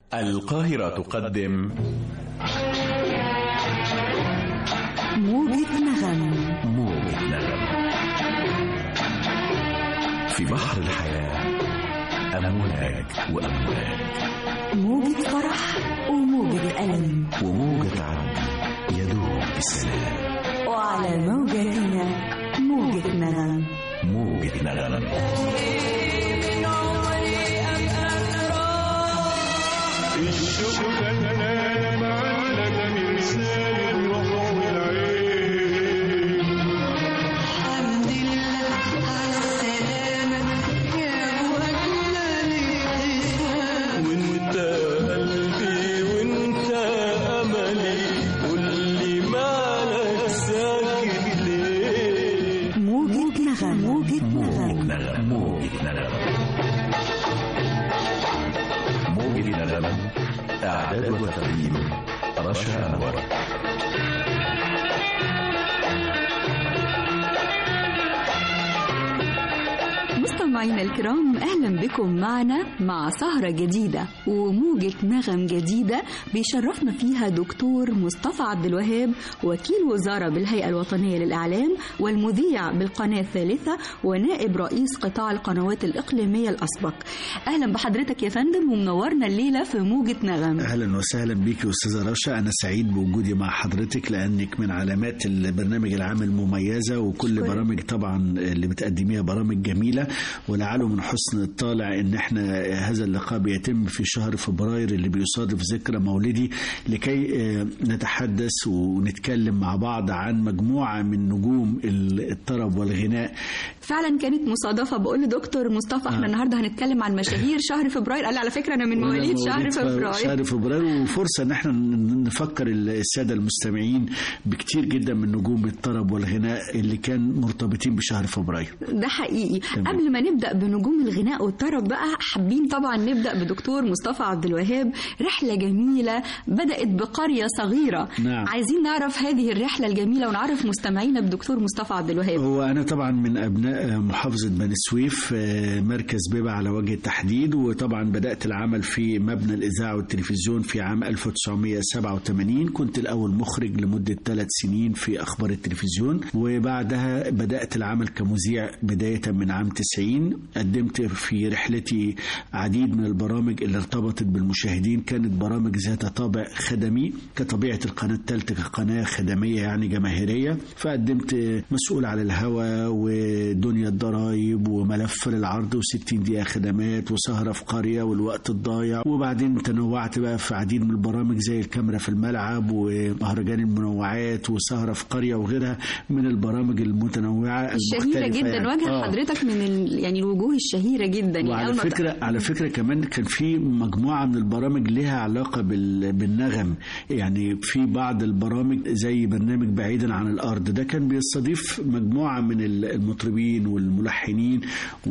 القاهرة تقدم موجة نغم موجة نغم في بحر الحياة أمواج وأمواج موجة فرح وموجة ألم وموجة عدل يدوب بسلام وعلى موجتنا موجة نغم موجة نغم الشوق كان معلق من لسان الروح والعين الحمد لله على السلامة يا وجنا الابتسام وانت قلبي وانت املي قول لي مالك ساكت ليه موجة نغم موجة موجة نغم نغم موجة نغم موجة نغم إعداد وتقديم رشا أنور مستمعينا الكرام اهلا بكم معنا مع سهرة جديدة وموجة نغم جديدة بيشرفنا فيها دكتور مصطفى عبد الوهاب وكيل وزارة بالهيئة الوطنية للإعلام والمذيع بالقناة الثالثة ونائب رئيس قطاع القنوات الإقليمية الأسبق أهلا بحضرتك يا فندم ومنورنا الليلة في موجة نغم اهلا وسهلا بيك يا استاذه رشا انا سعيد بوجودي مع حضرتك لانك من علامات البرنامج العام المميزه وكل شكراً. برامج طبعا اللي بتقدميها برامج جميله ولعله من حسن الطالع ان احنا هذا اللقاء بيتم في شهر فبراير اللي بيصادف ذكرى مولدي لكي آه، نتحدث ونتكلم مع بعض عن مجموعه من نجوم الطرب والغناء فعلا كانت مصادفة بقول لدكتور مصطفى احنا النهاردة هنتكلم عن مشاهير شهر فبراير قال لي على فكرة أنا من مواليد شهر مواليد فبراير شهر فبراير وفرصة ان احنا ن- نفكر السادة المستمعين بكتير جدا من نجوم الطرب والغناء اللي كان مرتبطين بشهر فبراير ده حقيقي تمام. قبل ما نبدا بنجوم الغناء والطرب بقى حابين طبعا نبدا بدكتور مصطفى عبد الوهاب رحله جميله بدات بقريه صغيره نعم. عايزين نعرف هذه الرحله الجميله ونعرف مستمعينا بدكتور مصطفى عبد الوهاب هو أنا طبعا من أبناء محافظة بني سويف آه، مركز بيبة على وجه التحديد وطبعا بدأت العمل في مبنى الإذاعة والتلفزيون في عام 1987 كنت الأول مخرج لمدة ثلاث سنين في أخبار التلفزيون وبعدها بدأت العمل كمذيع بداية من عام 90 قدمت في رحلتي عديد من البرامج اللي ارتبطت بالمشاهدين كانت برامج ذات طابع خدمي كطبيعة القناة الثالثة كقناة خدمية يعني جماهيرية فقدمت مسؤول على الهوى ودنيا الضرايب وملف للعرض و60 دقيقة خدمات وسهرة في قرية والوقت الضايع وبعدين تنوعت بقى في عديد من البرامج زي الكاميرا في الملعب ومهرجان المنوعات وسهرة في قرية وغيرها من البرامج المتنوعة الشهيره المختلفة جدا يعني. وجه آه. حضرتك من ال... يعني الوجوه الشهيره جدا يعني وعلى أول ما فكرة على فكرة كمان كان في مجموعة من البرامج لها علاقة بال- بالنغم يعني في بعض البرامج زي برنامج بعيدا عن الأرض ده كان بيستضيف مجموعة من ال- المطربين والملحنين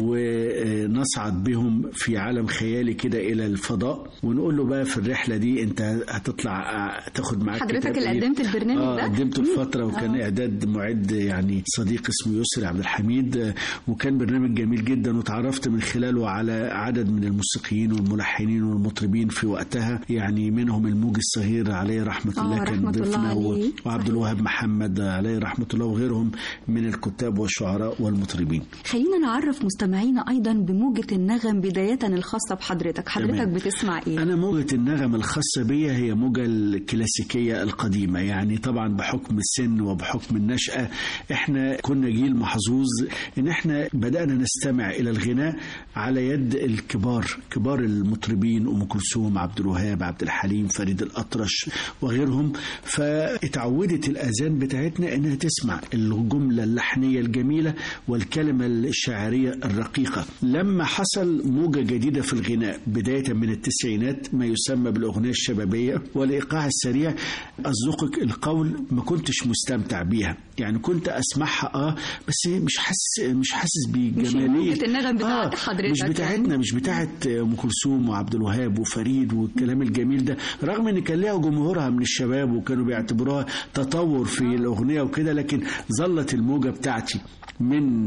ونصعد بهم في عالم خيالي كده إلى الفضاء ونقول له بقى في الرحلة دي أنت هتطلع تاخد معاك حضرتك كتاب اللي إيه؟ قدمت البرنامج آه ده؟ قدمته مم. لفترة وكان آه. اعداد معد يعني صديق اسمه يسري عبد الحميد آه، وكان برنامج جميل جدا وتعرفت من خلاله على عدد من الموسيقيين والملحنين والمطربين في وقتها يعني منهم الموج الصغير عليه رحمه آه، الله كان رحمة الله ضيفنا و- عليه. وعبد صحيح. الوهاب محمد عليه رحمه الله وغيرهم من الكتاب والشعراء والمطربين خلينا نعرف مستمعينا ايضا بموجه النغم بدايه الخاصه بحضرتك حضرتك تمام. بتسمع ايه أنا موجة النغم الخاصة بي هي موجة الكلاسيكية القديمة يعني طبعا بحكم السن وبحكم النشأة احنا كنا جيل محظوظ ان احنا بدأنا نستمع إلى الغناء على يد الكبار كبار المطربين أم كلثوم عبد الوهاب عبد الحليم فريد الأطرش وغيرهم فاتعودت الآذان بتاعتنا إنها تسمع الجملة اللحنية الجميلة والكلمة الشاعرية الرقيقة لما حصل موجة جديدة في الغناء بداية من التسعينات ما يسمى بالأغنية الشبابية والإيقاع السريع أصدقك القول ما كنتش مستمتع بيها يعني كنت أسمعها آه بس مش حاسس مش حاسس بجمالية موجة النغم بتاعت حضرتك مش يعني. بتاعتنا مش بتاعت أم كلثوم وعبد الوهاب وفريد والكلام الجميل ده رغم إن كان ليها جمهورها من الشباب وكانوا بيعتبروها تطور في الأغنية وكده لكن ظلت الموجة بتاعتي من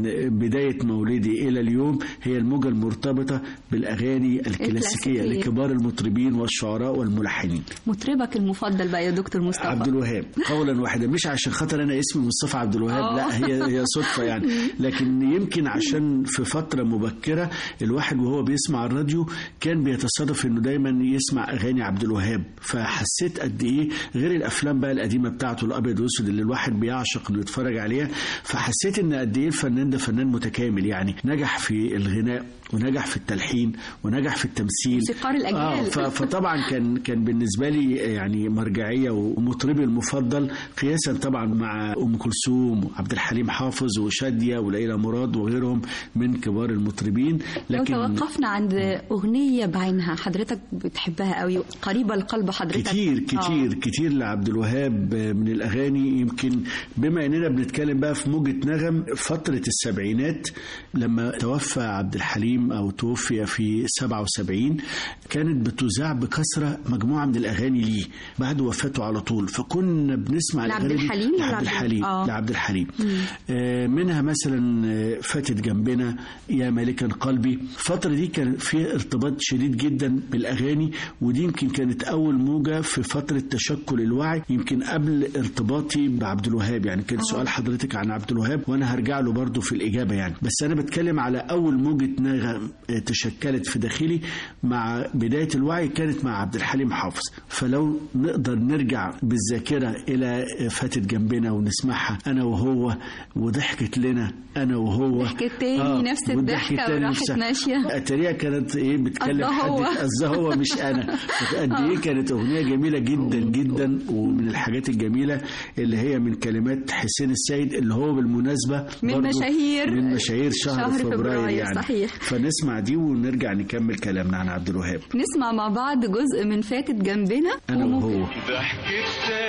من بداية مولدي إلى اليوم هي الموجة المرتبطة بالأغاني الكلاسيكية الكلاسيكية. لكبار المطربين والشعراء والملحنين مطربك المفضل بقى يا دكتور مصطفى عبد الوهاب قولا واحدا مش عشان خاطر انا اسمي مصطفى عبد الوهاب آه. لا هي هي صدفه يعني لكن يمكن عشان في فتره مبكره الواحد وهو بيسمع الراديو كان بيتصادف انه دايما يسمع اغاني عبد الوهاب فحسيت قد ايه غير الافلام بقى القديمه بتاعته الابيض والاسود اللي الواحد بيعشق انه يتفرج عليها فحسيت ان قد ايه الفنان ده فنان متكامل يعني نجح في الغناء ونجح في التلحين ونجح في التمثيل موسيقار الأجيال. آه ف- فطبعا كان كان بالنسبه لي يعني مرجعيه ومطربي المفضل قياسا طبعا مع ام كلثوم وعبد الحليم حافظ وشاديه وليلى مراد وغيرهم من كبار المطربين لو لكن توقفنا عند أغنية بعينها حضرتك بتحبها قوي قريبة لقلب حضرتك كتير كتير آه. كتير لعبد الوهاب من الاغاني يمكن بما اننا بنتكلم بقى في موجه نغم فتره السبعينات لما توفى عبد الحليم او توفي في 77 كانت بتذاع بكثره مجموعه من الاغاني ليه بعد وفاته على طول فكنا بنسمع لعبد الاغاني دي الحليم ولا لعبد عبد- الحليم آه. لعبد الحليم آه، منها مثلا آه، فاتت جنبنا يا مالكا قلبي الفترة دي كان فيها ارتباط شديد جدا بالأغاني ودي يمكن كانت أول موجة في فترة تشكل الوعي يمكن قبل ارتباطي بعبد الوهاب يعني كان سؤال حضرتك عن عبد الوهاب وأنا هرجع له برضه في الإجابة يعني بس أنا بتكلم على أول موجة نغم آه، تشكلت في داخلي مع بداية الوعي كانت مع عبد الحليم حافظ فلو نقدر نرجع بالذاكرة إلى فاتت جنبنا ونسمعها أنا وهو وضحكت لنا أنا وهو ضحكت تاني نفس والضحكة الضحكة تاني وراحت نفسها. ماشية. أتاريها كانت إيه بتكلم قصدها هو. حد قصدها هو مش أنا قد إيه كانت أغنية جميلة جدا جدا ومن الحاجات الجميلة اللي هي من كلمات حسين السيد اللي هو بالمناسبة من برضو مشاهير من مشاهير شهر, شهر فبراير, فبراير، يعني صحيح. فنسمع دي ونرجع نكمل كلامنا عن عبد الوهاب نسمع مع بعض جزء من فاتت جنبنا أنا وممكن- وهو ضحكت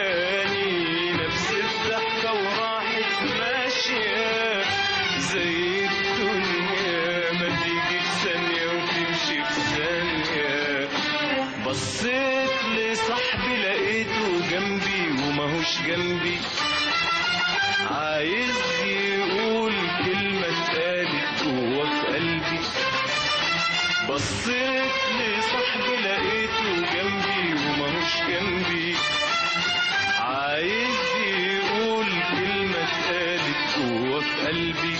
تاني نفس الضحكة وراحت ماشية زي الدنيا ما تيجي في ثانية وتمشي في ثانية بصيت لصاحبي لقيته جنبي وماهوش جنبي عايز يقول كلمة اتقالت جوا في قلبي بصيت لصاحبي لقيته جنبي وماهوش جنبي عايز يقول كلمة اتقالت جوا في قلبي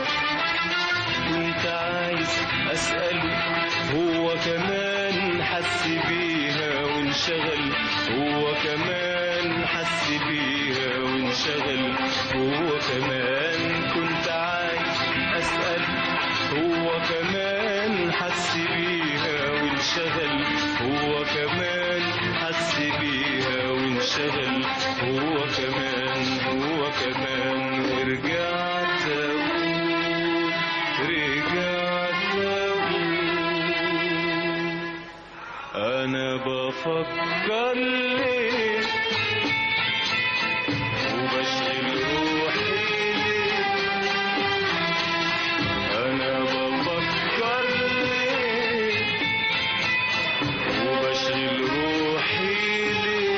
كنت عايز أسأله هو كمان حس بيها وانشغل هو كمان حس بيها وانشغل هو كمان كنت عايز أسأله هو كمان حس بيها وانشغل هو كمان حس بيها وانشغل هو كمان هو كمان ورجعت أقول رجعت أقول أنا بفكر ليه وبشغل روحي ليه أنا بفكر ليه وبشغل روحي ليه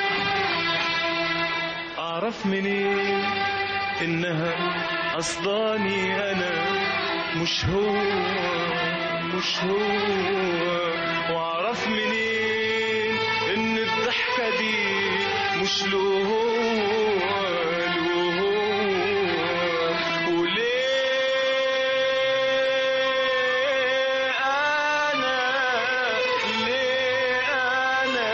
أعرف منين إنها قصداني أنا مش هو مش هو وأعرف منين إن الضحكة دي مش له هو له هو وليه أنا ليه أنا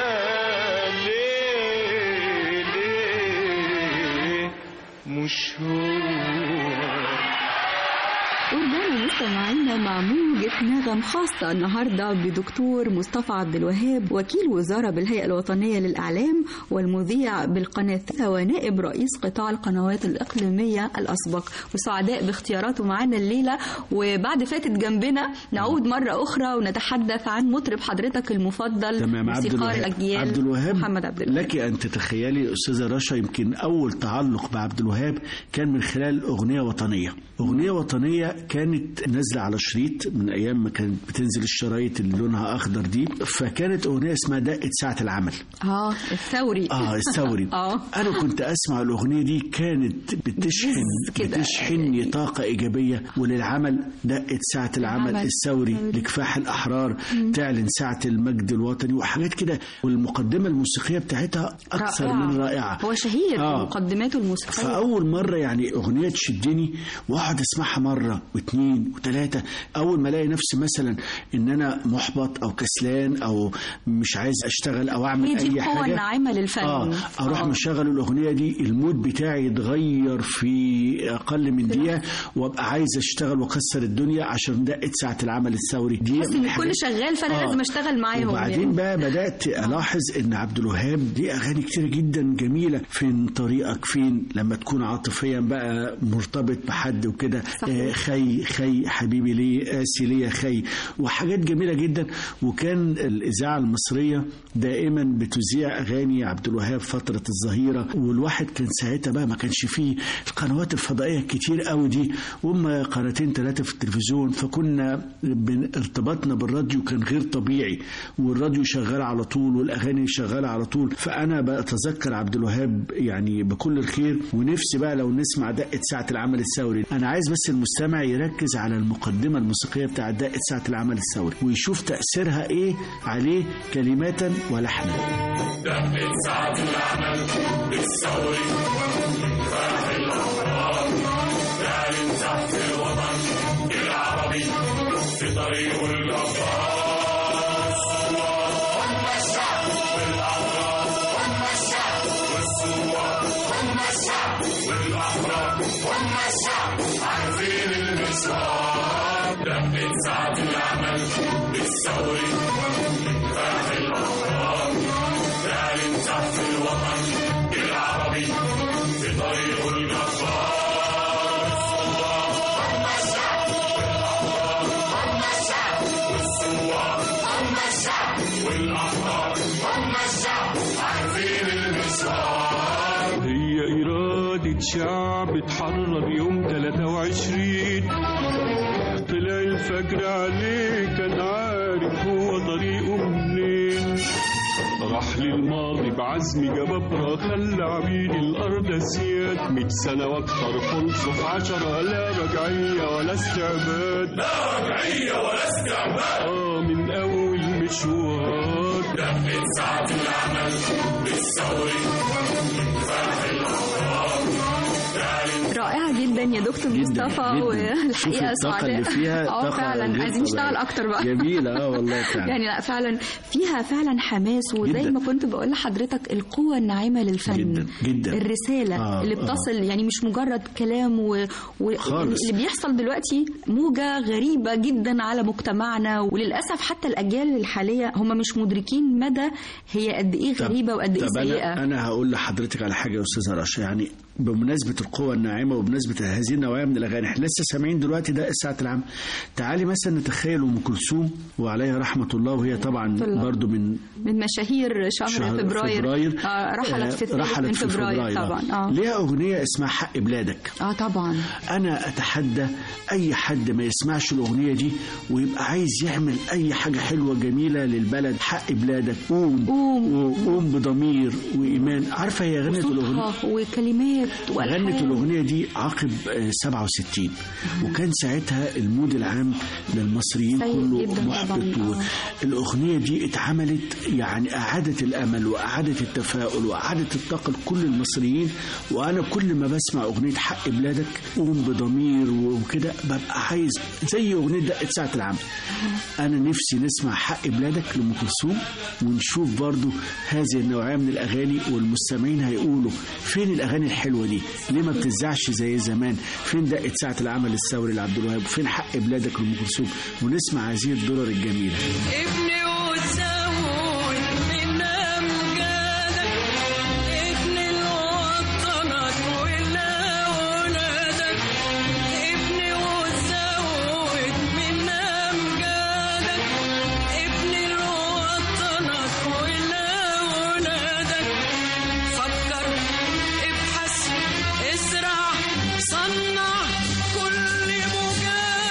ليه ليه مش هو ورجعنا مستمعينا مع موجة نغم خاصة النهاردة بدكتور مصطفى عبد الوهاب وكيل وزارة بالهيئة الوطنية للإعلام والمذيع بالقناة ونائب رئيس قطاع القنوات الإقليمية الأسبق وسعداء باختياراته معانا الليلة وبعد فاتت جنبنا نعود مرة أخرى ونتحدث عن مطرب حضرتك المفضل تمام عبد موسيقار الوهاب الأجيال عبد الوهاب محمد عبد الوهاب لك ان تتخيلي استاذه رشا يمكن اول تعلق بعبد الوهاب كان من خلال اغنيه وطنيه اغنيه وطنيه كانت نازله على شريط من ايام ما كانت بتنزل الشرايط اللي لونها اخضر دي فكانت اغنيه اسمها دقه ساعه العمل اه الثوري اه الثوري اه انا كنت اسمع الاغنيه دي كانت بتشحن كده. بتشحنني طاقه ايجابيه وللعمل دقه ساعه العمل العمل. الثوري لكفاح الاحرار تعلن ساعه المجد الوطني وحاجات كده والمقدمه الموسيقيه بتاعتها اكثر رائعة. من رائعه هو شهير آه. بمقدماته الموسيقيه فاول مره يعني اغنيه تشدني واقعد اسمعها مره واثنين وثلاثه اول ما الاقي نفسي مثلا ان انا محبط او كسلان او مش عايز اشتغل او اعمل هي دي اي القوه حاجه الناعمه للفن اه اروح آه. مشغل الاغنيه دي المود بتاعي يتغير في اقل من دقيقه وابقى عايز اشتغل واكسر الدنيا عشان دقه ساعه العمل الثوري دي بس من ان الحاجات- الكل شغال فانا آه. لازم اشتغل معاهم وبعدين يعني. بقى بدات الاحظ ان عبد الوهاب دي اغاني كتيره جدا جميله فين طريقك فين لما تكون عاطفيا بقى مرتبط بحد وكده صحيح. آه، خي خي حبيبي ليه قاسي ليه يا خي وحاجات جميله جدا وكان الاذاعه المصريه دائما بتذيع اغاني عبد الوهاب فتره الظهيره والواحد كان ساعتها بقى ما كانش فيه القنوات الفضائيه كتير قوي دي وهم قناتين ثلاثه في التلفزيون فكنا بن- ارتباطنا بالراديو كان غير طبيعي والراديو شغال على طول والاغاني شغاله على طول فانا بتذكر عبد الوهاب يعني بكل الخير ونفسي بقى لو نسمع دقه ساعه العمل الثوري انا عايز بس المستمع يركز على المقدمه الموسيقيه بتاعه دقه ساعه العمل الثوري ويشوف تاثيرها ايه عليه كلماتا ولحنا هي إرادة شعب اتحرر يوم 23 طلع الفجر عليه كان عارف هو طريقه منين راح للماضي بعزم جبابرة خلى عبيد الأرض أسياد مية سنة وأكتر خلصوا في عشرة لا رجعية ولا استعباد لا رجعية ولا استعباد آه من أول مشوار رائعه جدا يا دكتور جدا مصطفى جدا. والحقيقه شوفي الطاقة سعداء اللي فيها اه طاقة فعلا غير عايزين طبيعية. نشتغل اكتر بقى جميلة اه والله فعلا يعني لا فعلا فيها فعلا حماس وزي جدا. ما كنت بقول لحضرتك القوة الناعمة للفن جدا جدا الرسالة آه، اللي آه. بتصل يعني مش مجرد كلام و... و... خالص. اللي بيحصل دلوقتي موجة غريبة جدا على مجتمعنا وللأسف حتى الأجيال الحالية هم مش مدركين مدى هي قد إيه طب- غريبة وقد إيه طب سيئة أنا, أنا هقول لحضرتك على حاجة يا أستاذة رشا يعني بمناسبة القوة الناعمة وبمناسبة هذه النوعية من الأغاني احنا لسه سامعين دلوقتي ده الساعة العام تعالي مثلا نتخيل أم كلثوم وعليها رحمة الله وهي طبعا الله. برضو من من مشاهير شهر, شهر فبراير, فبراير آه رحلت في آه، الثالث رحلت من في فبراير, آه. طبعا اه ليها أغنية اسمها حق بلادك اه طبعا انا اتحدى اي حد ما يسمعش الاغنيه دي ويبقى عايز يعمل اي حاجه حلوه جميله للبلد حق بلادك قوم قوم. وقوم بضمير وايمان عارفه هي غنت الاغنيه صوتها وكلمات غنت والحان الأغنية دي عقب آه، 67 وكان ساعتها المود العام للمصريين سيء كله جداً محبط طبعاً، آه. الأغنية دي اتعملت يعني أعادت الأمل وأعادت التفاؤل وأعادت الطاقة لكل المصريين وأنا كل ما بسمع أغنية حق بلادك قوم بضمير وكده ببقى عايز زي أغنية دقة ساعة العمل أنا نفسي نسمع حق بلادك لأم كلثوم ونشوف برضو هذه النوعية من الأغاني والمستمعين هيقولوا فين الأغاني الحلوة دي ليه ما بتذاعش زي زمان فين دقة ساعة العمل الثوري لعبد الوهاب وفين حق بلادك لأم كلثوم ونسمع هذه الدرر الجميلة ابني وتزود من أمجادك ابني لوطنك ولأولادك ابني وتزود من أمجادك ابني لوطنك ولأولادك فكر ابحث ازرع صنع كل مجال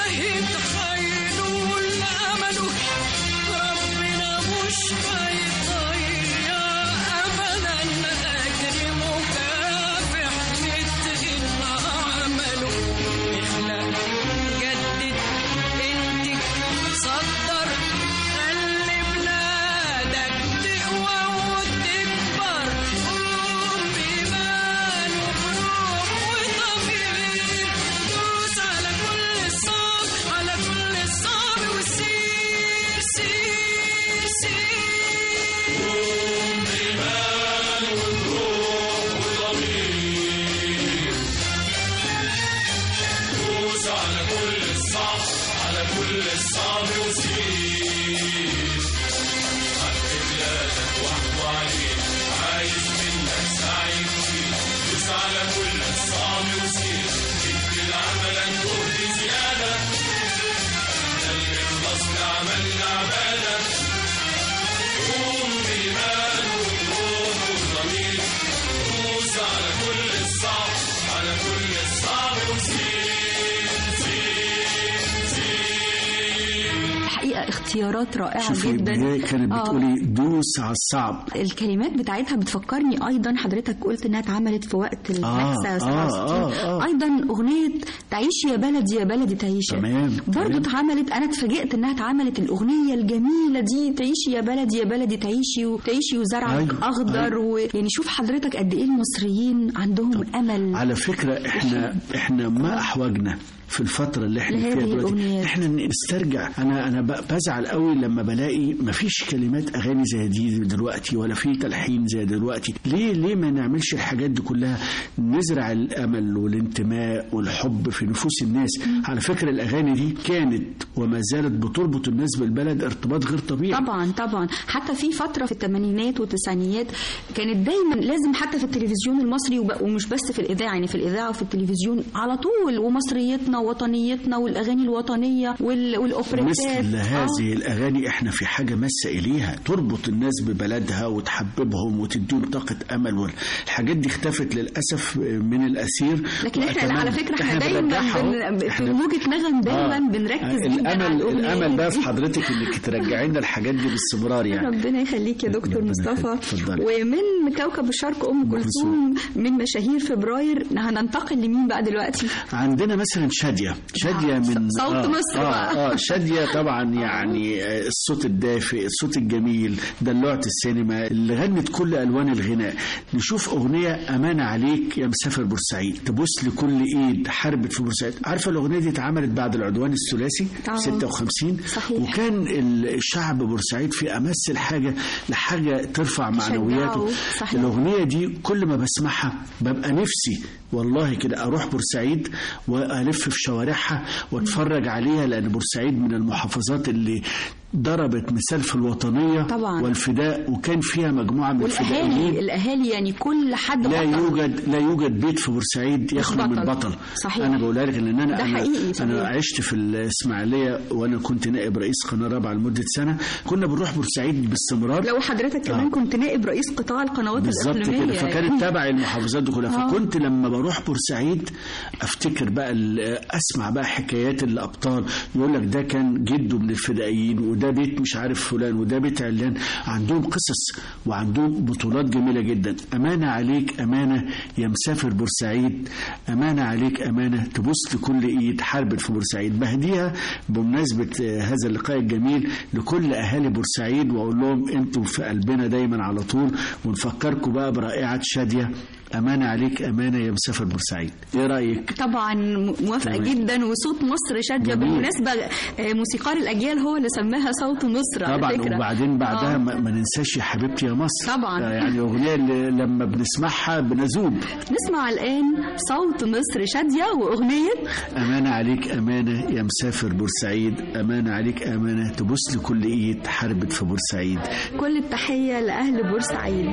اختيارات رائعة شوفي جدا هي كانت آه. بتقولي دوس على الصعب الكلمات بتاعتها بتفكرني ايضا حضرتك قلت انها اتعملت في وقت النكسه آه، 67 آه، آه. ايضا اغنيه تعيش يا بلدي يا بلدي تعيش تمام، برضه تمام. اتعملت انا اتفاجئت انها اتعملت الاغنيه الجميله دي تعيشي يا بلدي يا بلدي تعيشي وتعيشي وزرعك أيوة، اخضر و... يعني شوف حضرتك قد ايه المصريين عندهم امل على فكرة احنا احنا ما احوجنا في الفترة اللي احنا لهذه فيها دلوقتي الأغنيات. احنا نسترجع انا انا ب- بزعل قوي لما بلاقي ما فيش كلمات اغاني زي دي دلوقتي ولا في تلحين زي دلوقتي ليه ليه ما نعملش الحاجات دي كلها نزرع الامل والانتماء والحب في نفوس الناس على فكرة الاغاني دي كانت وما زالت بتربط الناس بالبلد ارتباط غير طبيعي طبعا طبعا حتى في فتره في الثمانينات والتسعينيات كانت دايما لازم حتى في التلفزيون المصري وب- ومش بس في الاذاعه يعني في الاذاعه وفي التلفزيون على طول ومصريتنا ووطنيتنا والاغاني الوطنيه وال- والاوبريتات مثل آه. هذه الأغاني إحنا في حاجة ماسة إليها تربط الناس ببلدها وتحببهم وتديهم طاقة أمل والحاجات دي اختفت للأسف من الأسير لكن احنا وأتمنى- على فكره احنا دايما بنرجعها أهو. بن... في إحنا- موجة نغم دايما آه. بنركز جدا على الأمل الأغنيات الأمل بقى في دي. حضرتك إنك ترجعي لنا الحاجات دي باستمرار يعني ربنا يخليك يا دكتور ربنا مصطفى يخليك. اتفضلي. ومن كوكب الشرق ام كلثوم من مشاهير فبراير هننتقل لمين بقى دلوقتي عندنا مثلا شادية شادية من صوت آه مصر آه, بقى. آه شادية طبعا يعني آه، الصوت الدافئ الصوت الجميل دلوعة السينما اللي غنت كل ألوان الغناء نشوف أغنية أمانة عليك يا مسافر بورسعيد تبص لكل إيد حربت في بورسعيد عارفة الأغنية دي اتعملت بعد العدوان الثلاثي آه. 56 صحيح. وكان الشعب بورسعيد في أمس الحاجة لحاجة ترفع معنوياته صحيح. الأغنية دي كل ما بسمعها ببقى نفسي والله كده أروح بورسعيد وألف في شوارعها وأتفرج عليها لأن بورسعيد من المحافظات اللي ضربت مثال في الوطنية طبعا. والفداء وكان فيها مجموعة من والاهالي الفدائيين الاهالي يعني كل حد لا بطل. يوجد لا يوجد بيت في بورسعيد يخلو من بطل. بطل صحيح. انا بقولها لك لان انا ده انا, حقيقي، صحيح. أنا عشت في الاسماعيليه وانا كنت نائب رئيس قناه رابعه لمده سنه كنا بنروح بورسعيد باستمرار لو حضرتك كمان آه. كنت نائب رئيس قطاع القنوات بالظبط الاقليميه كده فكانت يعني. تبع المحافظات دي كلها آه. فكنت لما بروح بورسعيد افتكر بقى ال- اسمع بقى حكايات الابطال يقول لك ده كان جده من الفدائيين وده بيت مش عارف فلان وده بيت علان عندهم قصص وعندهم بطولات جميله جدا امانه عليك امانه يا مسافر بورسعيد امانه عليك امانه تبص لكل ايد حربت في بورسعيد بهديها بمناسبه آه، هذا اللقاء الجميل لكل اهالي بورسعيد واقول لهم انتم في قلبنا دايما على طول ونفكركم بقى برائعه شاديه امانه عليك امانه يا مسافر بورسعيد ايه رايك طبعا موافقه تمام. جدا وصوت مصر شاديه جميل. بالمناسبه آه، موسيقار الاجيال هو اللي سماها صوت مصر على طبعا فكرة. وبعدين بعدها آه. ما ما ننساش يا حبيبتي يا مصر طبعا. آه، يعني اغنيه اللي لما بنسمعها بنذوب نسمع الان صوت مصر شاديه واغنيه امانه عليك امانه يا مسافر بورسعيد امانه عليك امانه تبص لكل ايد حربت في بورسعيد كل التحيه لاهل بورسعيد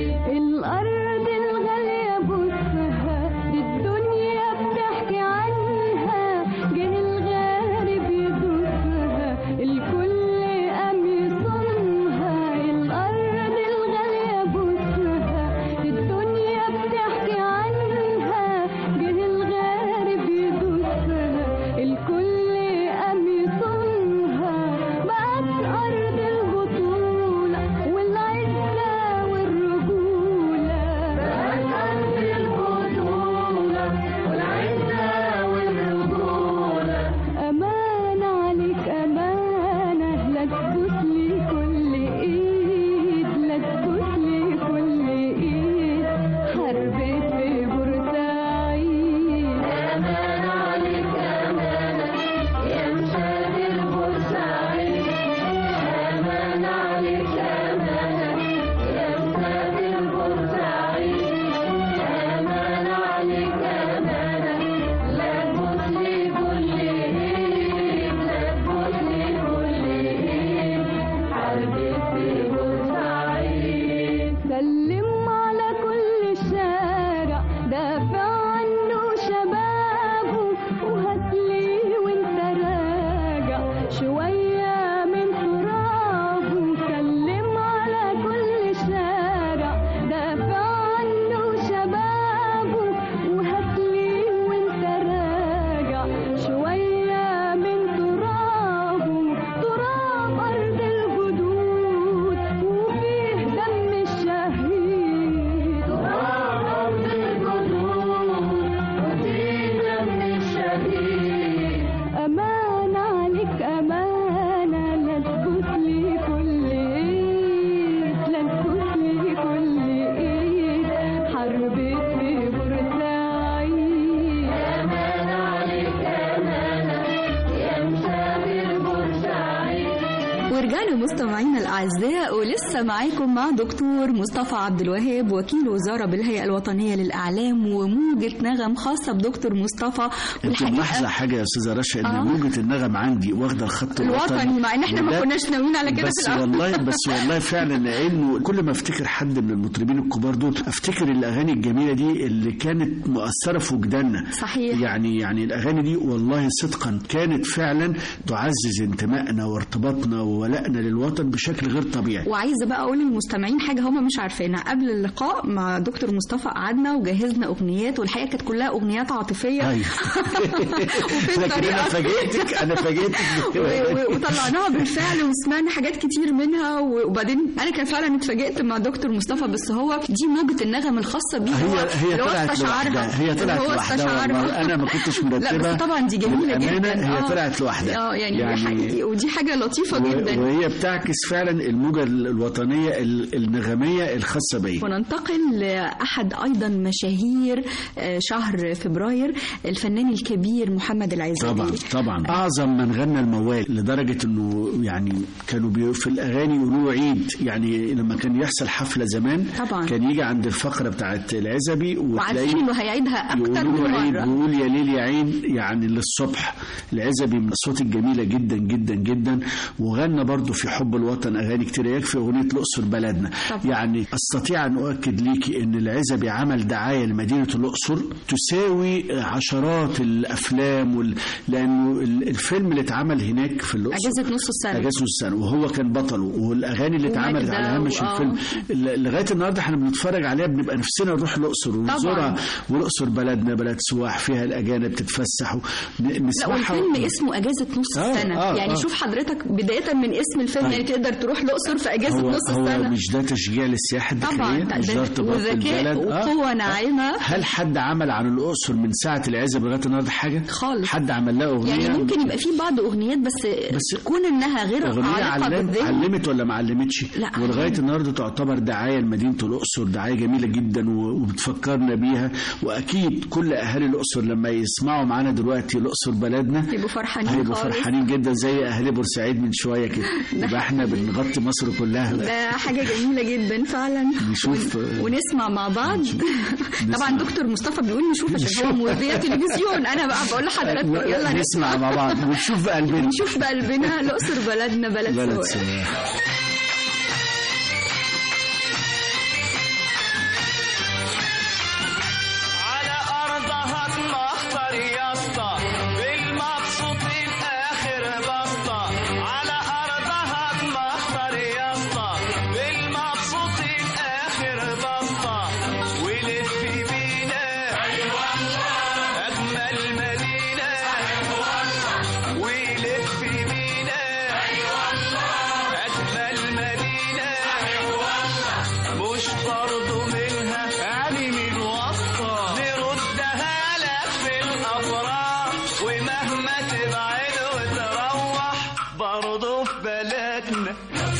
الأرض الغالية بصها دي الدنيا بتحكي عنها جه الغارب يدوسها الكل قام يصونها الأرض الغالية بصها دي الدنيا بتحكي عنها جه الغارب يدوسها الكل قام يصونها بقت أرض البطولة والعزة والرجولة ورجعنا مستمعينا الاعزاء ولسه معاكم مع دكتور مصطفى عبد الوهاب وكيل وزاره بالهيئه الوطنيه للاعلام وموجه نغم خاصه بدكتور مصطفى انت ملاحظه حاجه يا استاذه رشا ان آه. موجه النغم عندي واخده الخط الوطني مع ان احنا ما وده- كناش ناويين على كده بس في الاول والله بس والله فعلا لانه كل ما افتكر حد من المطربين الكبار دول افتكر الاغاني الجميله دي اللي كانت مؤثره في وجداننا صحيح. يعني يعني الاغاني دي والله صدقا كانت فعلا تعزز انتمائنا وارتباطنا وولائنا للوطن بشكل غير طبيعي وعايزه بقى اقول للمستمعين حاجه هم مش عارفينها قبل اللقاء مع دكتور مصطفى قعدنا وجهزنا اغنيات والحقيقه كانت كلها اغنيات عاطفيه ايوه وفي لكن انا الطريقه فاجئتك انا فاجئتك و- و- وطلعناها بالفعل وسمعنا حاجات كتير منها وبعدين انا كان فعلا اتفاجئت مع دكتور مصطفى بس هو دي موجة النغم الخاصة بيه هو هي هي اللي هو طلعت استشعرها. لوحدها هي طلعت هو لوحدها استشعرها. والله انا ما كنتش لا مرتبه بس طبعا دي جميلة للأمانة جدا هي آه. طلعت لوحدها اه يعني, يعني حقيقي ودي حاجة لطيفة و- جدا وهي بتعكس فعلا الموجة الوطنية ال- النغمية الخاصة بيا وننتقل لأحد أيضا مشاهير آه، شهر فبراير الفنان الكبير محمد العزيزي طبعا طبعا اعظم من غنى الموال لدرجه انه يعني كانوا بي في الاغاني يقولوا عيد يعني لما كان يحصل حفله زمان طبعا. كان يجي عند الفقره بتاعت العزبي وعارفين وتلاقيه انه هيعيدها اكتر يقولوا من له عيد مره ويقول يا ليل يا عين يعني للصبح العزبي من الصوت الجميله جدا جدا جدا وغنى برضه في حب الوطن اغاني كتير يكفي اغنيه الاقصر بلدنا طبعا. يعني استطيع ان اؤكد ليكي ان العزبي عمل دعايه لمدينه الاقصر تساوي عشرات الافلام وال... لانه ال- الفيلم اللي اتعمل هناك في الاقصر اجازه نص السنه اجازه نص السنه وهو كان بطله والاغاني اللي اتعملت وماجدة على هامش و- آه. الفيلم ل- لغايه النهارده احنا بنتفرج عليها بنبقى نفسنا نروح الاقصر ونزورها والاقصر بلدنا بلد سواح فيها الاجانب تتفسح ون- لا نسمعها والفيلم اسمه اجازه نص آه، السنه آه، يعني آه. شوف حضرتك بدايه من اسم الفيلم طيب. يعني تقدر تروح الاقصر في اجازه هو, نص هو السنه مش ده تشجيع للسياحه الداخليه طبعا مش ده ده ارتباط وذكاء بالبلد آه. وقوه ناعمه هل حد عمل عن الاقصر من ساعه العزب لغايه النهارده حاجه خالص. حد عمل لها اغنيه يعني ممكن يبقى في بعض اغنيات بس, بس كون انها غير اغنيه عالقه علم بالذهن علمت ولا ما علمتش لا، ولغايه علمت. النهارده تعتبر دعايه لمدينه الاقصر دعايه جميله جدا و- وبتفكرنا بيها واكيد كل اهالي الاقصر لما يسمعوا معانا دلوقتي الاقصر بلدنا يبقوا فرحانين هيبقوا خالص. فرحانين جدا زي اهالي بورسعيد من شويه كده يبقى احنا بنغطي مصر كلها ده حاجة جميلة جدا فعلا نشوف- ون- ونسمع مع بعض طبعا دكتور مصطفى بيقول نشوف عشان هو مذيع تلفزيون انا بقى بقول لحضراتكم يلا نسمع مع بعض ونشوف بقلبنا نشوف بقلبنا الأقصر بلدنا بلد, بلد سواء سواح على أرضها تمخطر يا اسطى بالمبسوط الآخر بسطة على أرضها تمخطر يا اسطى بالمبسوط الآخر بسطة ولف بينا أجمل مدينة ولف بينا أجمل مدينة مش برضو منها يعني من وسطة نردها لك في الأفراح ومهما تبعد وتروح برضو في بلدنا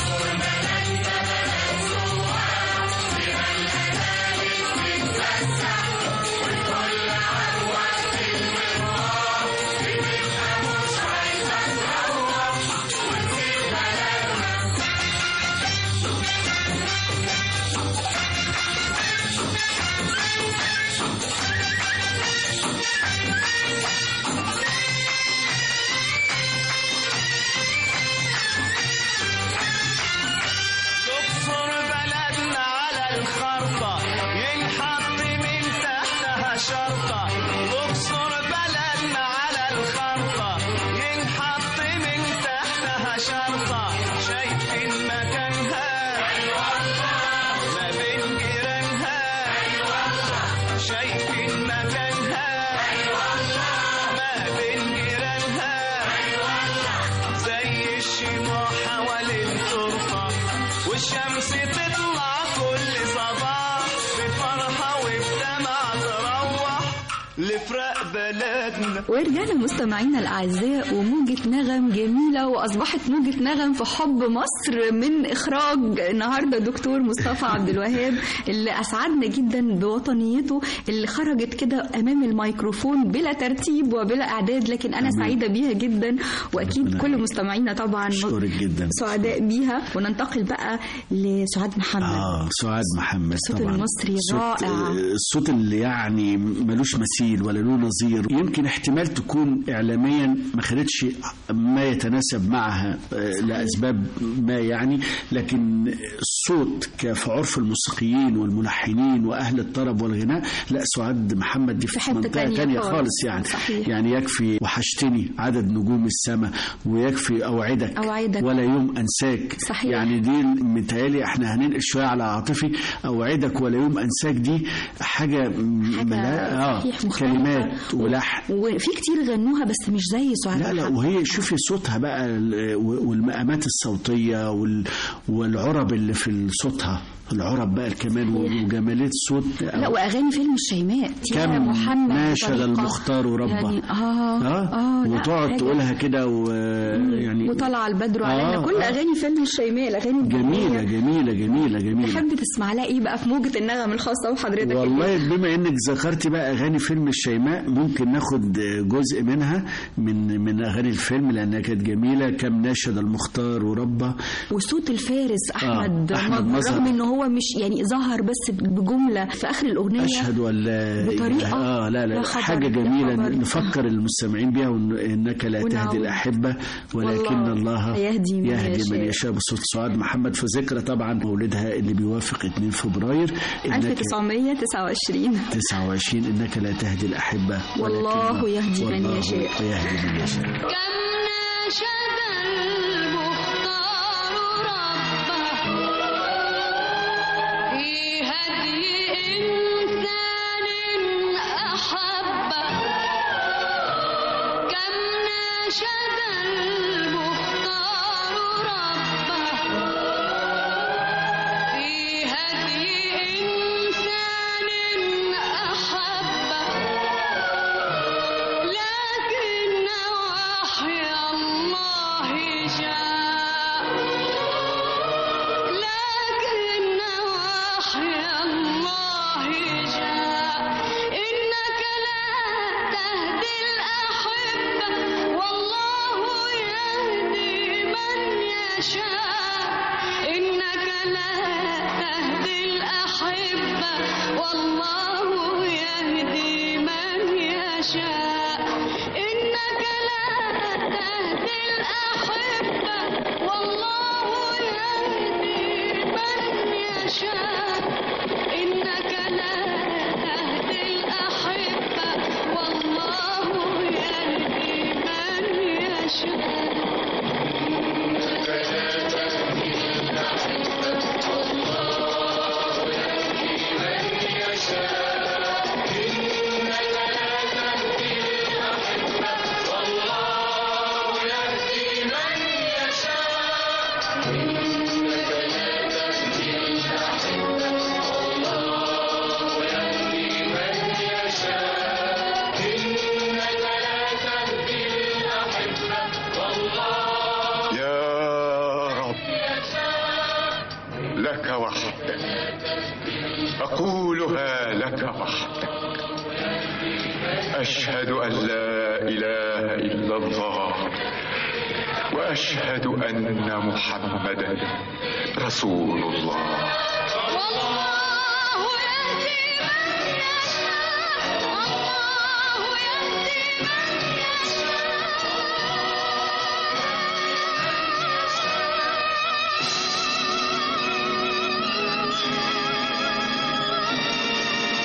تكسر بلدنا على الخرطة ينحط من تحتها شرطة تكسر بلدنا على الخرطة ينحط من تحتها شرطة شايفين مكانها ما بين جيرانها شايفين مكانها ما بين جيرانها زي الشموع حوالين التربة والشمس تطلع كل صباح بفرحة وبدمع تروح لفرق بلدنا ورجعنا مستمعينا الاعزاء وموجة نغم جميلة واصبحت موجة نغم في حب مصر من اخراج النهارده دكتور مصطفى عبد الوهاب اللي اسعدنا جدا بوطنيته اللي خرجت كده امام الميكروفون بلا ترتيب وبلا اعداد لكن انا سعيدة بيها جدا واكيد ربنا كل مستمعينا طبعا أشكرك جدا سعداء بيها وننتقل بقى لسعاد محمد اه سعاد محمد الصوت طبعا المصري صوت- رائع. الصوت اللي يعني ملوش مثيل ولا له نظير يمكن احتمال تكون اعلاميا ما خدتش ما يتناسب معها آه، لاسباب ما يعني لكن الصوت ك- في عرف الموسيقيين والملحنين واهل الطرب والغناء لا سعاد محمد دي في في حتة منطقه تانية تانية خالص. خالص يعني صحيح. يعني يكفي وحشتني عدد نجوم السماء ويكفي اوعدك أوعدك. ولا يوم انساك صحيح. يعني دي متهيألي احنا هننقل شويه على عاطفي اوعدك ولا يوم انساك دي حاجه, م- حاجة ملا- اه صحيح مختلفة. كلمات ولحن وفي كتير غنوها بس مش زي سعاد لا لا محمد. وهي شوفي صوتها بقى ال- والمقامات الصوتيه وال- والعرب اللي في صوتها العرب بقى الكمان وجماليه الصوت لا واغاني فيلم الشيماء يا كم محمد ناشد بطريقة المختار ربه يعني اه اه, لا، وتقعد حاجة. تقولها كده ويعني وطلع البدر آه، علينا كل آه. اغاني فيلم الشيماء الاغاني جميله الجميلة. جميله جميله جميله تحب تسمع لها ايه بقى في موجة النغم الخاصة وحضرتك والله بما انك ذكرتي بقى اغاني فيلم الشيماء ممكن ناخد جزء منها من من اغاني الفيلم لانها كانت جميله كم ناشد المختار وربه وصوت الفارس احمد, آه، أحمد مظهر مظهر. رغم ان هو مش يعني ظهر بس بجملة في اخر الاغنية اشهد ولا بطريقة اه لا يا لا خبر، حاجه يا جميله خبر. نفكر المستمعين بيها وإن- انك لا ونعم. تهدي الاحبه ولكن والله الله يهدي من يهدي من يشاء. يشاء بصوت سعاد محمد في ذكرى طبعا مولدها اللي بيوافق 2 فبراير انك 1929 29 انك لا تهدي الاحبه ولكن والله يهدي من والله يشاء. يهدي من يشاء كم ناشد المختار ربه في هدي إنسان أحبه كم ناشد المختار ربه في هدي إنسان أحبه لكن وحي الله جاء لكن وحي الله جاء إنك لا تهدي الأحبة والله يهدي من يشاء إنك لا تهدي الأحبة والله يهدي من يشاء إنك لا تهدي الأحبة والله يهدي من يشاء إنك لا تهدي الأحبة والله يهدي من يشاء يا رب لك وحدك أقولها لك وحدك أشهد أن لا إله إلا الله وأشهد أن محمدا رسول الله والله يهدي من يشاء الله يهدي من يشاء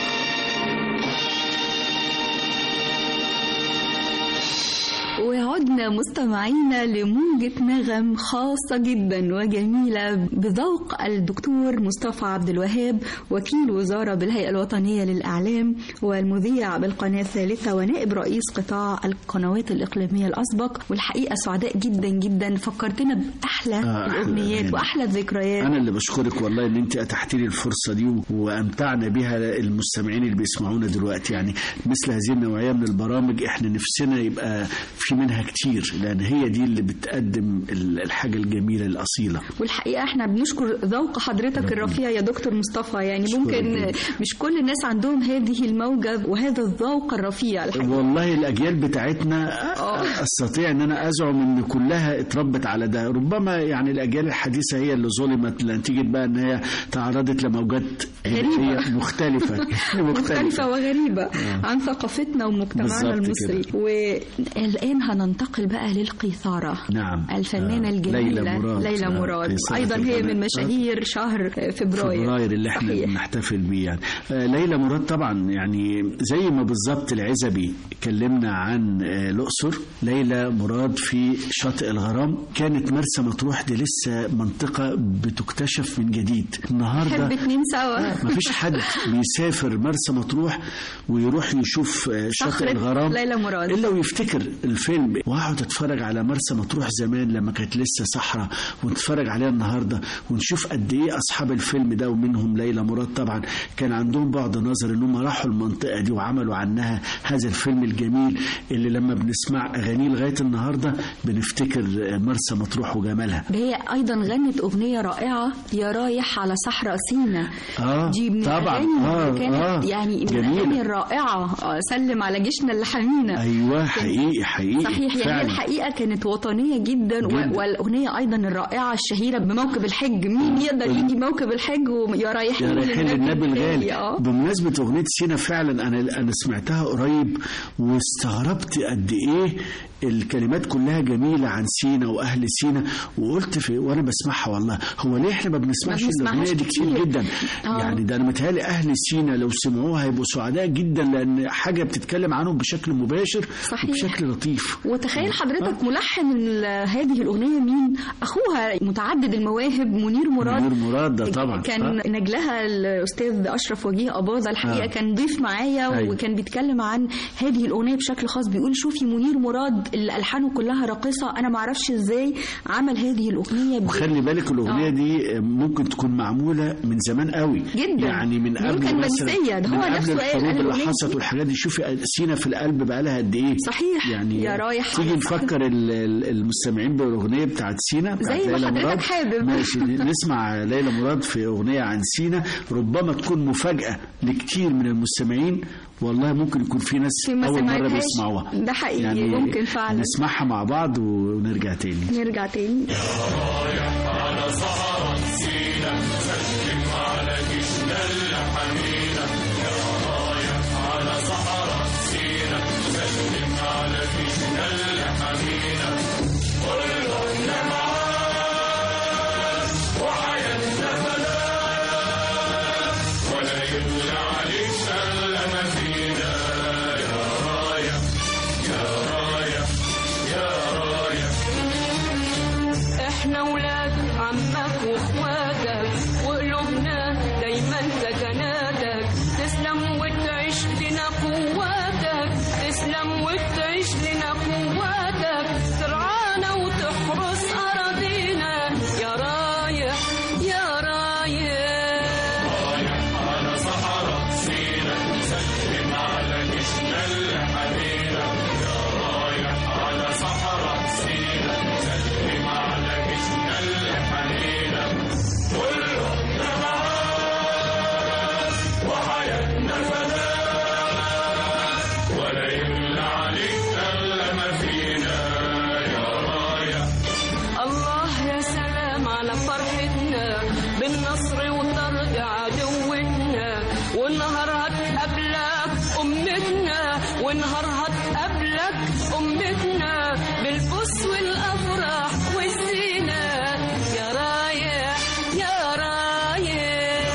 وعدنا الآن مستمعينا لموجة نغم خاصة جدا وجميلة بذوق الدكتور مصطفى عبد الوهاب وكيل وزارة بالهيئة الوطنية للإعلام والمذيع بالقناة الثالثة ونائب رئيس قطاع القنوات الإقليمية الأسبق والحقيقة سعداء جدا جدا فكرتنا بأحلى آه، أحلى الأغنيات أغاني. وأحلى الذكريات انا اللي بشكرك والله ان انت اتحت لي الفرصه دي و- وامتعنا بها المستمعين اللي بيسمعونا دلوقتي يعني مثل هذه النوعيه من البرامج احنا نفسنا يبقى في منها كتير لان هي دي اللي بتقدم ال- الحاجه الجميله الاصيله والحقيقه احنا بنشكر ذوق حضرتك الرفيع يا دكتور مصطفى يعني شكراً ممكن جداً. مش كل الناس عندهم هذه الموجة وهذا الذوق الرفيع الحقيقة والله الاجيال بتاعتنا استطيع ان انا ازعم ان كلها اتربت على ده ربما يعني الاجيال الحديثه هي اللي ظلمت نتيجه بقى ان هي تعرضت لموجات غريبة. غنائية مختلفه مختلفة وغريبة عن ثقافتنا ومجتمعنا بالظبط المصري والآن هننتقل بقى للقيثارة نعم الفنانة آه. الجميلة ليلى مراد ليلى آه. مراد قيثارة أيضا هي من البنات. مشاهير شهر فبراير فبراير اللي احنا صحيح. بنحتفل بيه يعني آه، ليلى مراد طبعا يعني زي ما بالظبط العزبي كلمنا عن آه، الاقصر ليلى مراد في شاطئ الغرام كانت مرسى مطروح دي لسه منطقه بتكتشف من جديد النهارده نحب اتنين سوا ما فيش حد بيسافر مرسى مطروح ويروح يشوف آه، شاطئ صخرة الغرام ليلى مراد. الا ويفتكر الفيلم واقعد اتفرج على مرسى مطروح زمان لما كانت لسه صحراء ونتفرج عليها النهارده ونشوف قد ايه اصحاب الفيلم ده ومنهم ليلى مراد طبعا كان عندهم بعد نظر انهم راحوا المنطقه دي وعملوا عنها هذا الفيلم الجميل اللي لما بنسمع اغانيه لغايه النهارده بنفتكر آه، مرسى مطروح وجمالها هي ايضا غنت اغنيه رائعه يا رايح على صحراء سينا آه، دي من طبعاً. الاغاني آه، اللي كانت آه، يعني من جميلة. الاغاني الرائعه آه، سلم على جيشنا اللي حمينا ايوه حقيقي حقيقي صحيح يعني هي فعلا. الحقيقه كانت وطنيه جدا, جداً. و- والاغنيه ايضا الرائعه الشهيره بموكب الحج مين يقدر يجي موكب الحج ويا رايحين يا رايحين للنبي الغالي اه بمناسبة أغنية سينا فعلا أنا أنا سمعتها قريب واستغربت قد إيه الكلمات كلها جميلة عن سينا وأهل سينا وقلت في وأنا بسمعها والله هو ليه إحنا ما بنسمعش ما بنسمعهاش الأغنية دي كتير كتير. جدا آه. يعني ده أنا متهيألي أهل سينا لو سمعوها هيبقوا سعداء جدا لأن حاجة بتتكلم عنهم بشكل مباشر صحيح. وبشكل لطيف وتخيل حضرتك ملحن ال- هذه الأغنية مين أخوها متعدد المواهب منير مراد منير مراد ده طبعا كان آه. نجلها الأستاذ أشرف وجيه أباظة الحقيقة آه. كان ضيف معايا أيوة. وكان بيتكلم عن هذه الأغنية بشكل خاص بيقول شوفي منير مراد اللي ألحانه كلها راقصة أنا معرفش إزاي عمل هذه الأغنية ب- وخلي بالك الأغنية آه. دي ممكن تكون معمولة من زمان قوي جدا. يعني من قبل يمكن مثلا منسية، ده من هو قبل نفسه قال الحروب أنا اللي الأغنية حصلت دي- والحاجات دي شوفي سينا في القلب بقى لها قد ايه صحيح. يعني يا رايح تيجي على نفكر ال- ال- المستمعين بالاغنيه بتاعت سينا بتاعت زي ما ليلى حضرتك مراد حابب. ماشي نسمع ليلى مراد في اغنيه عن سينا ربما تكون مفاجاه لكتير من المستمعين والله ممكن يكون في ناس في ما اول مره سمعتهاش. بيسمعوها ده حقيقي، ممكن فعلا. نسمعها مع بعض ونرجع تاني نرجع تاني احنا ولاد عمك واخواتك وقلوبنا دايما سكناتك تسلم وتعيش لنا قواتك تسلم وتعيش لنا قواتك ترعانا وتحرس اراضينا يا رايح يا رايح الله يا سلام على فرحتنا بالنصر وطرد عدوتنا والنهار هتقابلك أمتنا والنهار هتقابلك أمتنا بالبوس والأفراح والزينة يا رايح يا رايح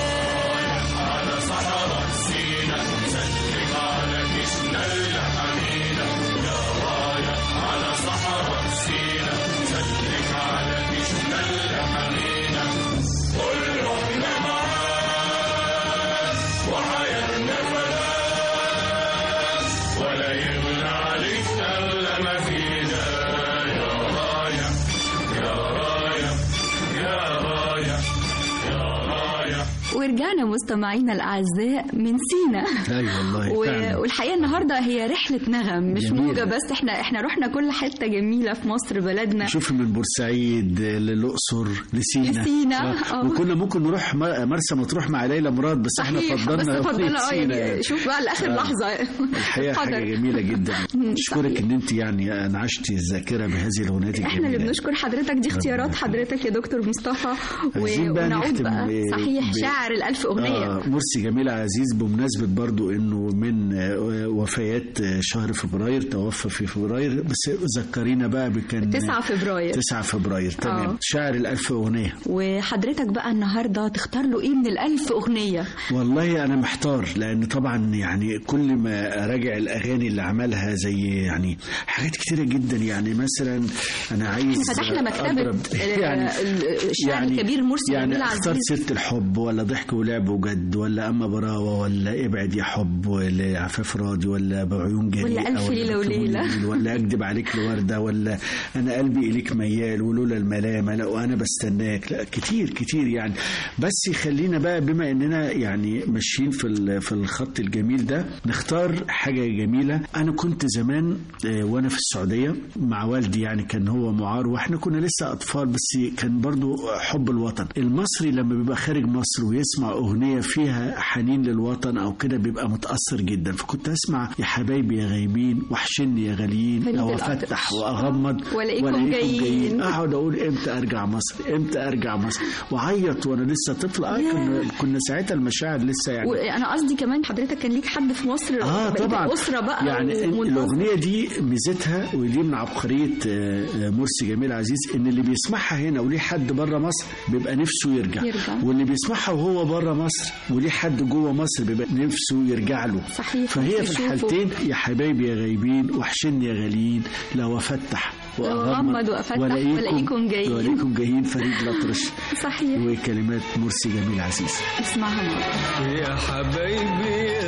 رجعنا مستمعينا الأعزاء من سينا اي والله و- فعلا والحقيقه النهارده هي رحله نغم مش جميلة. موجه بس احنا احنا رحنا كل حته جميله في مصر بلدنا شوف من بورسعيد للاقصر لسينا لسينا، آه. آه. وكنا ممكن نروح م- مرسى مطروح مع ليلى مراد بس احنا صحيح فضلنا بس فضلنا اه سينا يعني شوف بقى لاخر آه. لحظه الحقيقه القدر. حاجه جميله جدا اشكرك ان انت يعني انعشتي الذاكره بهذه الاغنيات الجميله احنا اللي بنشكر حضرتك دي اختيارات ربنا حضرتك يا دكتور مصطفى و- عايزين بقى ونعود نختم بقى ب- صحيح ب- شاعر الألف أغنية آه مرسي جميل عزيز بمناسبة برضو انه من آه، وفيات آه، شهر فبراير توفى في فبراير بس ذكرينا بقى بكان 9 فبراير 9 فبراير تمام آه. شاعر الألف أغنية وحضرتك بقى النهارده تختار له ايه من الألف أغنية والله أنا محتار لأن طبعا يعني كل ما أراجع الأغاني اللي عملها زي يعني حاجات كتيرة جدا يعني مثلا أنا عايز فتحنا مكتبة أضرب- يعني الشاعر الكبير مرسي يعني جميل اخترت عزيز سيرة الحب ولا ضحك ولعب وجد ولا أما براوة ولا ابعد يا حب ولا عفاف راضي ولا بعيون جريئة ولا ألف ليلة بكتب وليلة. الليل ولا أكدب عليك لوردة ولا أنا قلبي إليك ميال ولولا الملامة لا وأنا بستناك لا كتير كتير يعني بس خلينا بقى بما إننا يعني ماشيين في ال- في الخط الجميل ده نختار حاجة جميلة أنا كنت زمان آه، وأنا في السعودية مع والدي يعني كان هو معار وإحنا كنا لسه أطفال بس كان برضو حب الوطن المصري لما بيبقى خارج مصر ويسمع أغنية فيها حنين للوطن أو كده بيبقى متأثر جدا فكنت أسمع يا حبايبي يا غايبين وحشني يا غاليين فريد أو الأطرش. أفتح وأغمض وألاقيكم جايين. أقعد أقول إمتى أرجع مصر إمتى أرجع مصر وأعيط وأنا لسه طفل آه كنا, كنا ساعتها المشاعر لسه يعني وانا قصدي كمان حضرتك كان ليك حد في مصر اه بقيت طبعا اسره بقى يعني ومنتظم. الاغنيه دي ميزتها ودي من عبقريه آه، آه، مرسي جميل عزيز ان اللي بيسمعها هنا وليه حد بره مصر بيبقى نفسه يرجع, يرجع. واللي بيسمعها وهو بره مصر وليه حد جوه مصر بيبقى نفسه يرجع له صحيح فهي في يشوفه. الحالتين يا حبايبي يا غايبين وحشني يا غاليين لو افتح وأغمض وأفتح وألاقيكم جايين. وألاقيكم جايين فريد الأطرش صحيح وكلمات مرسي جميل عزيز اسمعها مرة يا حبايبي يا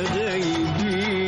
غايبين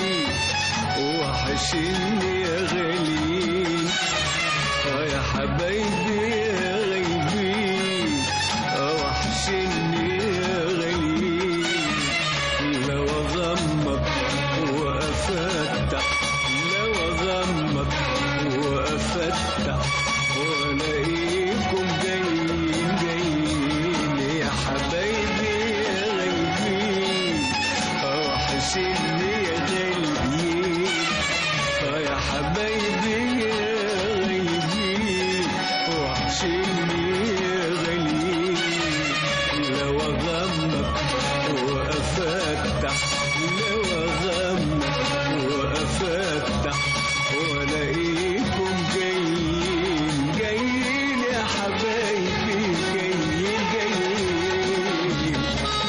وحشني يا غاليين اه يا حبايبي يا غايبين اه وحشني يا غاليين لو اغمض وافتح لو اغمض وافتح والاقيكم جايين جايين يا حبايبي يا غايبين اه وحشني يا غاليين اه يا حبايبي يا غايبين وحشني يا غاليين لو اغمض وافتح لو اغمض وافتح والاقيكم جايين جايين يا حبايبي جايين جايين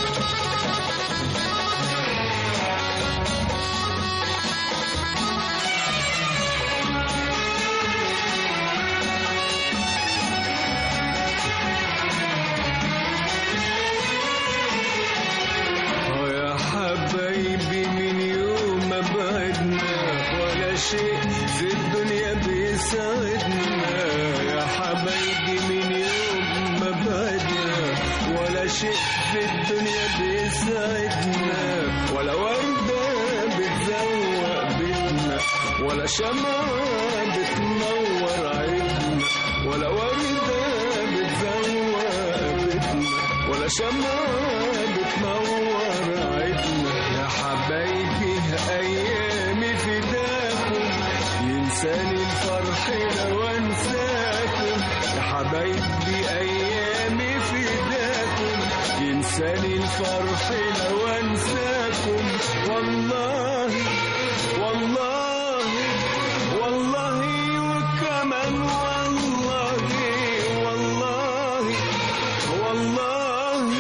اه يا حبايبي من يوم ما بعدنا ولا شيء في الدنيا بيساعدنا يا حبايبي من يوم ما بعدنا ولا شيء في الدنيا بيساعدنا ولا وردة بتزوق بيتنا ولا شمعة بتنور عيدنا ولا وردة بتزوق بيتنا ولا شمعة بتنور عيدنا يا حبايبي أيامي فداكم ينساني الفرح لو أنساكم يا حبايبي أيامي فداكم ينساني الفرح لو أنساكم والله والله والله وكمان والله والله والله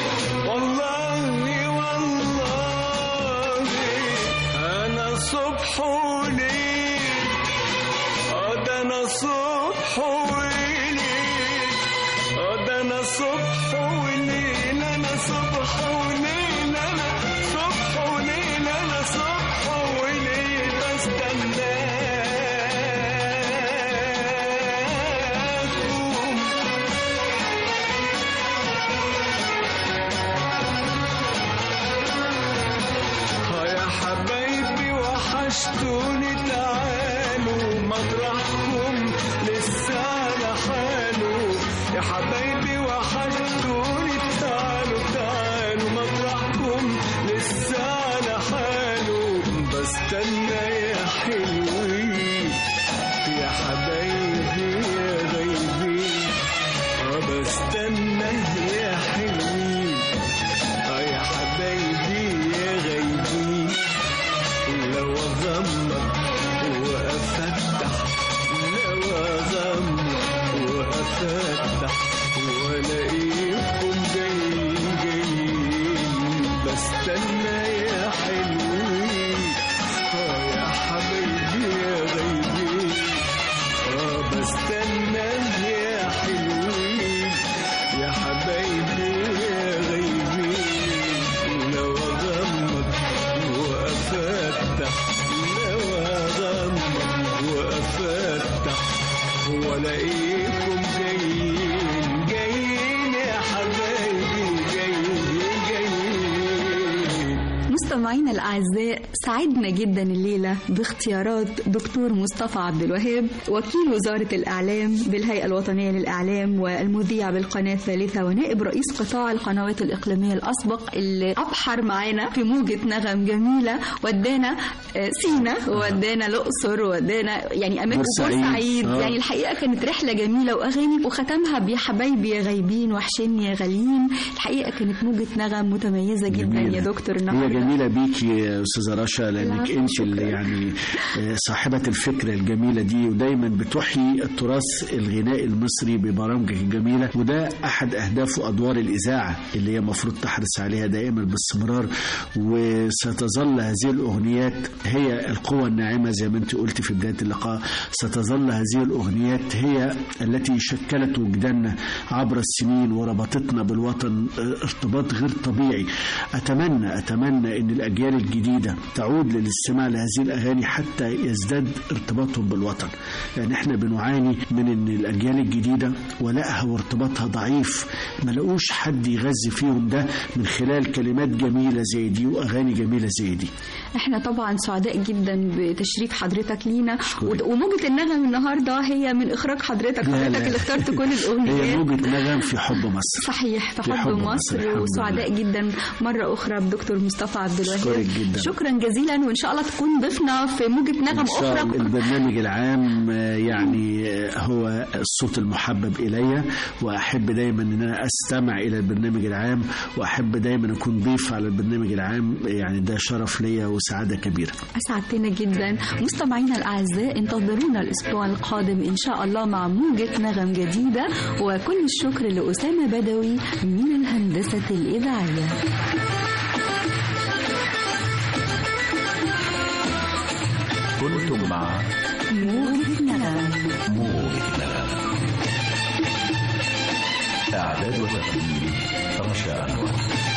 والله والله أنا صبح وليل آه ده أنا صبح وليل آه ده أنا صبح وليل أنا صبح وليل أنا صبح وليل أنا صبح وليل بستناك وحشتوني تعالوا مطرحكم لسه على حاله يا حبايبي وحشتوني تعالوا تعالوا مطرحكم لسه على حاله بستنى يا حلوين يا حبايبي يا غايبين اه بستنى يا حلوين اه يا حبايبي يا غايبين لو اغمض وافتح لو اغمض وافتح والاقيكم جايين جايين بستنى يا حلوين اه يا حبايبي يا غايبين اه بستنى يا حلوين يا حبايبي يا غايبين لو اغمض وافتح لو اغمض وافتح والاقيكم جايين جايين يا حبايبي جايين جايين مستمعينا الأعزاء سعدنا جدا الليلة باختيارات دكتور مصطفى عبد الوهاب وكيل وزارة الإعلام بالهيئة الوطنية للإعلام والمذيع بالقناة الثالثة ونائب رئيس قطاع القنوات الإقليمية الأسبق اللي أبحر معانا في موجة نغم جميلة ودانا آه، سينا ودانا الأقصر ودانا يعني أماكن بورسعيد. بورسعيد آه. يعني الحقيقة كانت رحلة جميلة وأغاني وختمها بيا حبايبي يا غايبين وحشني يا غاليين الحقيقة كانت موجة نغم متميزة جدا جميلة. يا دكتور هي النهارده جميلة بيكي يا أستاذة رشا لأنك العفو، أنت اللي شكراً. يعني آه، صاحبة الفكرة الجميلة دي ودايما بتحيي التراث الغنائي المصري ببرامجك الجميلة وده أحد أهداف وأدوار الإذاعة اللي هي المفروض تحرص عليها دائما باستمرار وستظل هذه الأغنيات هي القوة الناعمة زي ما أنت قلت في بداية اللقاء ستظل هذه الأغنيات هي التي شكلت وجداننا عبر السنين وربطتنا بالوطن آه، ارتباط غير طبيعي أتمنى أتمنى أن الأجيال الجديدة تعود للاستماع لهذه الأغاني حتى يزداد ارتباطهم بالوطن لأن احنا بنعاني من أن الأجيال الجديدة ولائها وارتباطها ضعيف ما لقوش حد يغذي فيهم ده من خلال كلمات جميلة زي دي وأغاني جميلة زي دي احنا طبعا سعداء جدا بتشريف حضرتك لينا أشكرك. و- وموجة النغم النهارده هي من اخراج حضرتك لا، حضرتك لا. اللي اخترت كل هي الاغنيات موجة نغم في حب مصر صحيح في في حب حب مصر، مصر الحمد وسعداء جدا مرة أخرى بدكتور مصطفى عبد الوهاب أشكرك جدا. شكرا جزيلا وإن شاء الله تكون ضيفنا في موجة نغم إن شاء أخرى الله البرنامج العام آه، يعني آه، هو الصوت المحبب إلي وأحب دايما أن أنا أستمع إلى البرنامج العام وأحب دايما أكون ضيف على البرنامج العام يعني ده شرف ليا وسعادة كبيرة أسعدتنا جدا مستمعينا الأعزاء انتظرونا الأسبوع القادم إن شاء الله مع موجة نغم جديدة وكل الشكر لأسامة بدوي من الهندسة الإذاعية كنتم مع موجة نغم موجة نغم إعداد وتقديم رشا أنور